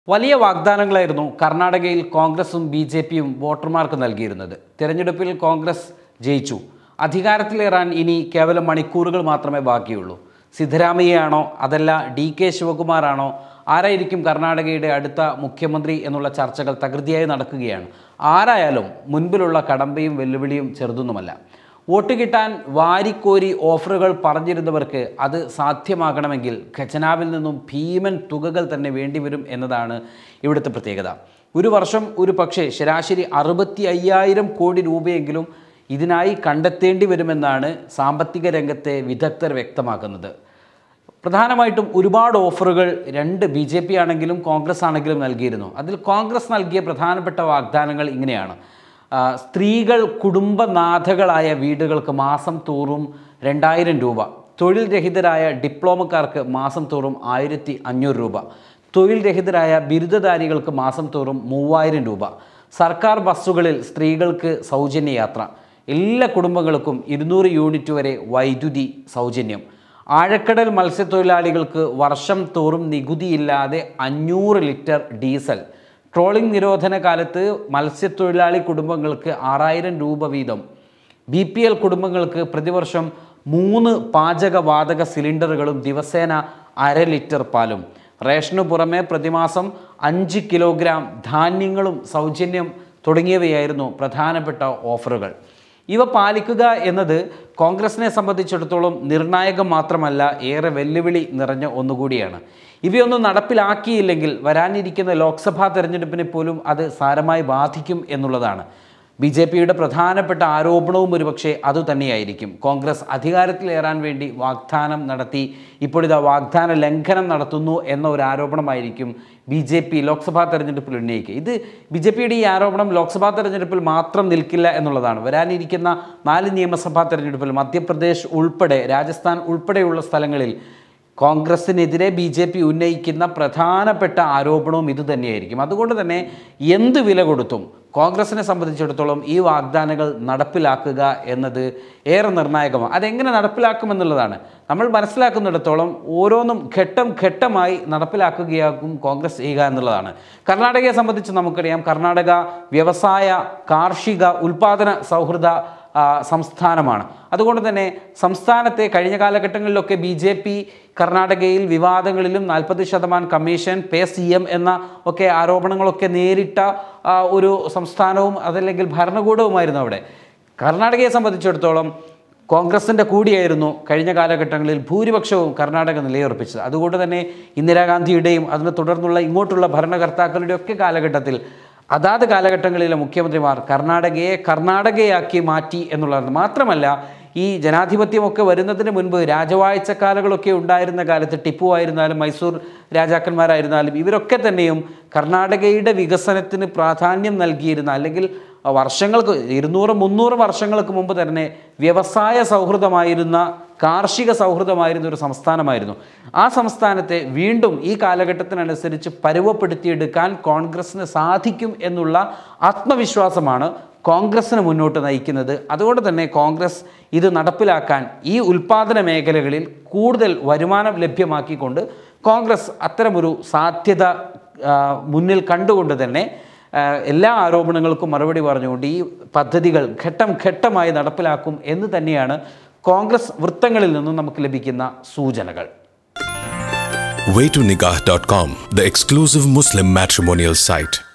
വലിയ വാഗ്ദാനങ്ങളായിരുന്നു കർണാടകയിൽ കോൺഗ്രസും ബി ജെ പിയും വോട്ടർമാർക്ക് നൽകിയിരുന്നത് തിരഞ്ഞെടുപ്പിൽ കോൺഗ്രസ് ജയിച്ചു അധികാരത്തിലേറാൻ ഇനി കേവലം മണിക്കൂറുകൾ മാത്രമേ ബാക്കിയുള്ളൂ സിദ്ധരാമയ്യയാണോ അതല്ല ഡി കെ ശിവകുമാറാണോ ആരായിരിക്കും കർണാടകയുടെ അടുത്ത മുഖ്യമന്ത്രി എന്നുള്ള ചർച്ചകൾ തകൃതിയായി നടക്കുകയാണ് ആരായാലും മുൻപിലുള്ള കടമ്പയും വെല്ലുവിളിയും ചെറുതൊന്നുമല്ല വോട്ട് കിട്ടാൻ വാരിക്കോരി ഓഫറുകൾ പറഞ്ഞിരുന്നവർക്ക് അത് സാധ്യമാകണമെങ്കിൽ ഖജനാവിൽ നിന്നും ഭീമൻ തുകകൾ തന്നെ വേണ്ടിവരും എന്നതാണ് ഇവിടുത്തെ പ്രത്യേകത ഒരു വർഷം ഒരു പക്ഷേ ശരാശരി അറുപത്തി അയ്യായിരം കോടി രൂപയെങ്കിലും ഇതിനായി കണ്ടെത്തേണ്ടി വരുമെന്നാണ് സാമ്പത്തിക രംഗത്തെ വിദഗ്ധർ വ്യക്തമാക്കുന്നത് പ്രധാനമായിട്ടും ഒരുപാട് ഓഫറുകൾ രണ്ട് ബി ജെ പി ആണെങ്കിലും കോൺഗ്രസ് ആണെങ്കിലും നൽകിയിരുന്നു അതിൽ കോൺഗ്രസ് നൽകിയ പ്രധാനപ്പെട്ട വാഗ്ദാനങ്ങൾ ഇങ്ങനെയാണ് ആ, സ്ത്രീകൾ കുടുംബനാഥകളായ വീടുകൾക്ക് മാസം തോറും രണ്ടായിരം രൂപ തൊഴിൽ രഹിതരായ ഡിപ്ലോമക്കാർക്ക് മാസം തോറും ആയിരത്തി അഞ്ഞൂറ് രൂപ തൊഴിൽ രഹിതരായ ബിരുദധാരികൾക്ക് മാസം തോറും മൂവായിരം രൂപ സർക്കാർ ബസ്സുകളിൽ സ്ത്രീകൾക്ക് സൗജന്യ യാത്ര എല്ലാ കുടുംബങ്ങൾക്കും ഇരുന്നൂറ് യൂണിറ്റ് വരെ വൈദ്യുതി സൗജന്യം ആഴക്കടൽ മത്സ്യത്തൊഴിലാളികൾക്ക് വർഷം തോറും നികുതിയില്ലാതെ അഞ്ഞൂറ് ലിറ്റർ ഡീസൽ ട്രോളിംഗ് നിരോധന കാലത്ത് മത്സ്യത്തൊഴിലാളി കുടുംബങ്ങൾക്ക് ആറായിരം രൂപ വീതം ബി പി എൽ കുടുംബങ്ങൾക്ക് പ്രതിവർഷം മൂന്ന് പാചകവാതക സിലിണ്ടറുകളും ദിവസേന അര ലിറ്റർ പാലും റേഷനു പുറമെ പ്രതിമാസം അഞ്ച് കിലോഗ്രാം ധാന്യങ്ങളും സൗജന്യം തുടങ്ങിയവയായിരുന്നു പ്രധാനപ്പെട്ട ഓഫറുകൾ ഇവ പാലിക്കുക എന്നത് കോൺഗ്രസിനെ സംബന്ധിച്ചിടത്തോളം നിർണായകം മാത്രമല്ല ഏറെ വെല്ലുവിളി നിറഞ്ഞ ഒന്നുകൂടിയാണ് ഇവയൊന്നും നടപ്പിലാക്കിയില്ലെങ്കിൽ വരാനിരിക്കുന്ന ലോക്സഭാ തെരഞ്ഞെടുപ്പിനെ പോലും അത് സാരമായി ബാധിക്കും എന്നുള്ളതാണ് ബി ജെ പിയുടെ പ്രധാനപ്പെട്ട ആരോപണവും ഒരുപക്ഷെ അതുതന്നെയായിരിക്കും കോൺഗ്രസ് അധികാരത്തിലേറാൻ വേണ്ടി വാഗ്ദാനം നടത്തി ഇപ്പോഴിതാ വാഗ്ദാന ലംഘനം നടത്തുന്നു എന്ന ഒരു ആരോപണമായിരിക്കും ബി ജെ പി ലോക്സഭാ തെരഞ്ഞെടുപ്പിൽ ഉന്നയിക്കുക ഇത് ബി ജെ പിയുടെ ഈ ആരോപണം ലോക്സഭാ തെരഞ്ഞെടുപ്പിൽ മാത്രം നിൽക്കില്ല എന്നുള്ളതാണ് വരാനിരിക്കുന്ന നാല് നിയമസഭാ തെരഞ്ഞെടുപ്പിൽ മധ്യപ്രദേശ് ഉൾപ്പെടെ രാജസ്ഥാൻ ഉൾപ്പെടെയുള്ള സ്ഥലങ്ങളിൽ കോൺഗ്രസിനെതിരെ ബി ജെ പി ഉന്നയിക്കുന്ന പ്രധാനപ്പെട്ട ആരോപണവും ഇതുതന്നെയായിരിക്കും അതുകൊണ്ട് തന്നെ എന്ത് വില കൊടുത്തും കോൺഗ്രസിനെ സംബന്ധിച്ചിടത്തോളം ഈ വാഗ്ദാനങ്ങൾ നടപ്പിലാക്കുക എന്നത് ഏറെ നിർണായകമാണ് അതെങ്ങനെ നടപ്പിലാക്കുമെന്നുള്ളതാണ് നമ്മൾ മനസ്സിലാക്കുന്നിടത്തോളം ഓരോന്നും ഘട്ടം ഘട്ടമായി നടപ്പിലാക്കുകയാകും കോൺഗ്രസ് ചെയ്യുക എന്നുള്ളതാണ് കർണാടകയെ സംബന്ധിച്ച് നമുക്കറിയാം കർണാടക വ്യവസായ കാർഷിക ഉൽപാദന സൗഹൃദ ആ, സംസ്ഥാനമാണ് അതുകൊണ്ട് തന്നെ സംസ്ഥാനത്തെ കഴിഞ്ഞ കാലഘട്ടങ്ങളിലൊക്കെ ബി ജെ പി കർണാടകയിൽ വിവാദങ്ങളിലും നാൽപ്പത് ശതമാനം കമ്മീഷൻ പേ സി എം എന്ന ഒക്കെ ആരോപണങ്ങളൊക്കെ നേരിട്ട ആ, ഒരു സംസ്ഥാനവും അതല്ലെങ്കിൽ ഭരണകൂടവുമായിരുന്നു അവിടെ കർണാടകയെ സംബന്ധിച്ചിടത്തോളം കോൺഗ്രസിൻ്റെ കൂടിയായിരുന്നു കഴിഞ്ഞ കാലഘട്ടങ്ങളിൽ ഭൂരിപക്ഷവും കർണാടക നിലയുറപ്പിച്ചത് അതുകൊണ്ട് തന്നെ ഇന്ദിരാഗാന്ധിയുടെയും അതിനെ തുടർന്നുള്ള ഇങ്ങോട്ടുള്ള ഭരണകർത്താക്കളുടെ ഒക്കെ കാലഘട്ടത്തിൽ അതാത് കാലഘട്ടങ്ങളിലെ മുഖ്യമന്ത്രിമാർ കർണാടകയെ കർണാടകയാക്കി മാറ്റി എന്നുള്ളതാണ് മാത്രമല്ല ഈ ജനാധിപത്യമൊക്കെ വരുന്നതിന് മുൻപ് രാജവാഴ്ചക്കാലകളൊക്കെ ഉണ്ടായിരുന്ന കാലത്ത് ടിപ്പു ആയിരുന്നാലും മൈസൂർ രാജാക്കന്മാരായിരുന്നാലും ഇവരൊക്കെ തന്നെയും കർണാടകയുടെ വികസനത്തിന് പ്രാധാന്യം നൽകിയിരുന്ന അല്ലെങ്കിൽ വർഷങ്ങൾക്ക് ഇരുന്നൂറ് മുന്നൂറ് വർഷങ്ങൾക്ക് മുമ്പ് തന്നെ വ്യവസായ സൗഹൃദമായിരുന്ന കാർഷിക സൗഹൃദമായിരുന്ന ഒരു സംസ്ഥാനമായിരുന്നു ആ സംസ്ഥാനത്തെ വീണ്ടും ഈ കാലഘട്ടത്തിനനുസരിച്ച് പരുവപ്പെടുത്തിയെടുക്കാൻ കോൺഗ്രസ്സിന് സാധിക്കും എന്നുള്ള ആത്മവിശ്വാസമാണ് കോൺഗ്രസ്സിന് മുന്നോട്ട് നയിക്കുന്നത് അതുകൊണ്ട് തന്നെ കോൺഗ്രസ് ഇത് നടപ്പിലാക്കാൻ ഈ ഉൽപ്പാദന മേഖലകളിൽ കൂടുതൽ വരുമാനം ലഭ്യമാക്കിക്കൊണ്ട് കോൺഗ്രസ് അത്തരമൊരു സാധ്യത ആ, മുന്നിൽ കണ്ടുകൊണ്ട് തന്നെ ആ, എല്ലാ ആരോപണങ്ങൾക്കും മറുപടി പറഞ്ഞുകൊണ്ട് ഈ പദ്ധതികൾ ഘട്ടം ഘട്ടമായി നടപ്പിലാക്കും എന്ന് തന്നെയാണ് കോൺഗ്രസ് വൃത്തങ്ങളിൽ നിന്നും നമുക്ക് ലഭിക്കുന്ന സൂചനകൾ waytonikah.com, the exclusive Muslim matrimonial site.